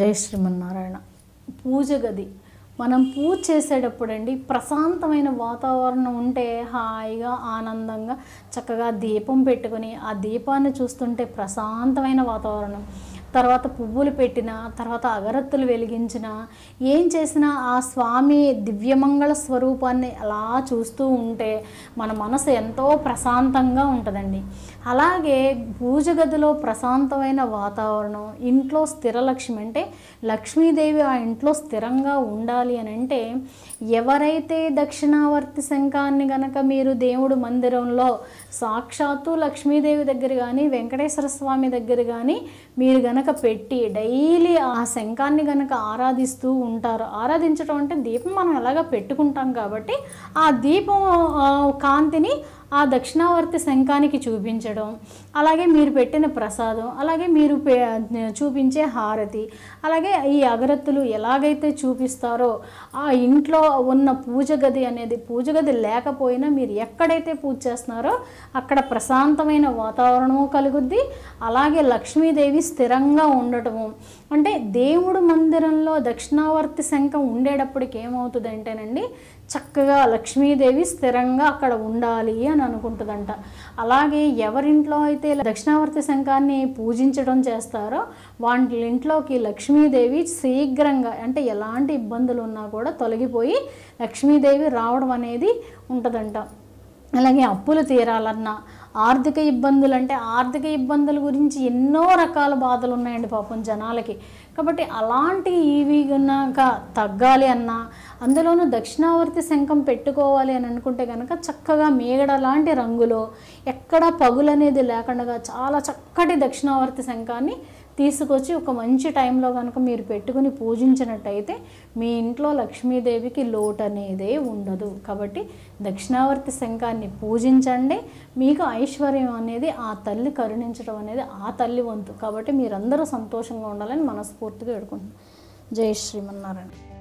జై శ్రీమన్నారాయణ పూజ గది మనం పూజ చేసేటప్పుడు అండి ప్రశాంతమైన వాతావరణం ఉంటే హాయిగా ఆనందంగా చక్కగా దీపం పెట్టుకొని ఆ దీపాన్ని చూస్తుంటే ప్రశాంతమైన వాతావరణం తర్వాత పువ్వులు పెట్టిన తర్వాత అగరత్తులు వెలిగించిన ఏం చేసినా ఆ స్వామి దివ్యమంగళ స్వరూపాన్ని అలా చూస్తూ ఉంటే మన మనసు ఎంతో ప్రశాంతంగా ఉంటుందండి అలాగే పూజ గదిలో ప్రశాంతమైన వాతావరణం ఇంట్లో స్థిరలక్ష్మి అంటే లక్ష్మీదేవి ఆ ఇంట్లో స్థిరంగా ఉండాలి అని అంటే ఎవరైతే దక్షిణావర్తి శంఖాన్ని గనక మీరు దేవుడు మందిరంలో సాక్షాత్తు లక్ష్మీదేవి దగ్గర కానీ వెంకటేశ్వర స్వామి దగ్గర కానీ మీరు గనక పెట్టి డైలీ ఆ శంఖాన్ని గనక ఆరాధిస్తూ ఉంటారు ఆరాధించడం అంటే దీపం మనం ఎలాగ పెట్టుకుంటాం కాబట్టి ఆ దీపం ఆ, కాంతిని ఆ దక్షిణావర్తి శంఖానికి చూపించడం అలాగే మీరు పెట్టిన ప్రసాదం అలాగే మీరు పె- చూపించే హారతి అలాగే ఈ అగరత్తులు ఎలాగైతే చూపిస్తారో ఆ ఇంట్లో ఉన్న పూజ గది అనేది పూజ గది లేకపోయినా మీరు ఎక్కడైతే పూజ చేస్తున్నారో అక్కడ ప్రశాంతమైన వాతావరణము కలుగుద్ది అలాగే లక్ష్మీదేవి స్థిరంగా ఉండటము అంటే దేవుడు మందిరంలో దక్షిణావర్తి శంఖం ఉండేటప్పటికి ఏమవుతుంది అంటేనండి చక్కగా లక్ష్మీదేవి స్థిరంగా అక్కడ ఉండాలి అని అనుకుంటుందంట అలాగే ఎవరింట్లో అయితే దక్షిణావర్తి శంఖాన్ని పూజించడం చేస్తారో వాళ్ళ ఇంట్లోకి లక్ష్మీదేవి శీఘ్రంగా అంటే ఎలాంటి ఇబ్బందులు ఉన్నా కూడా తొలగిపోయి లక్ష్మీదేవి రావడం అనేది ఉంటుందంట అలాగే అప్పులు తీరాలన్నా ఆర్థిక ఇబ్బందులు అంటే ఆర్థిక ఇబ్బందుల గురించి ఎన్నో రకాల బాధలు ఉన్నాయండి పాపం జనాలకి కాబట్టి అలాంటి ఇవి కనుక తగ్గాలి అన్నా అందులోనూ దక్షిణావర్తి శంఖం పెట్టుకోవాలి అని అనుకుంటే కనుక చక్కగా మేగడ లాంటి రంగులో ఎక్కడ పగులు అనేది లేకుండా చాలా చక్కటి దక్షిణావర్తి శంఖాన్ని తీసుకొచ్చి ఒక మంచి టైంలో కనుక మీరు పెట్టుకుని పూజించినట్టయితే మీ ఇంట్లో లక్ష్మీదేవికి లోటు అనేదే ఉండదు కాబట్టి దక్షిణావర్తి శంఖాన్ని పూజించండి మీకు ఐశ్వర్యం అనేది ఆ తల్లి కరుణించడం అనేది ఆ తల్లి వంతు కాబట్టి మీరందరూ సంతోషంగా ఉండాలని మనస్ఫూర్తిగా వేడుకుంటున్నాను జై శ్రీమన్నారాయణ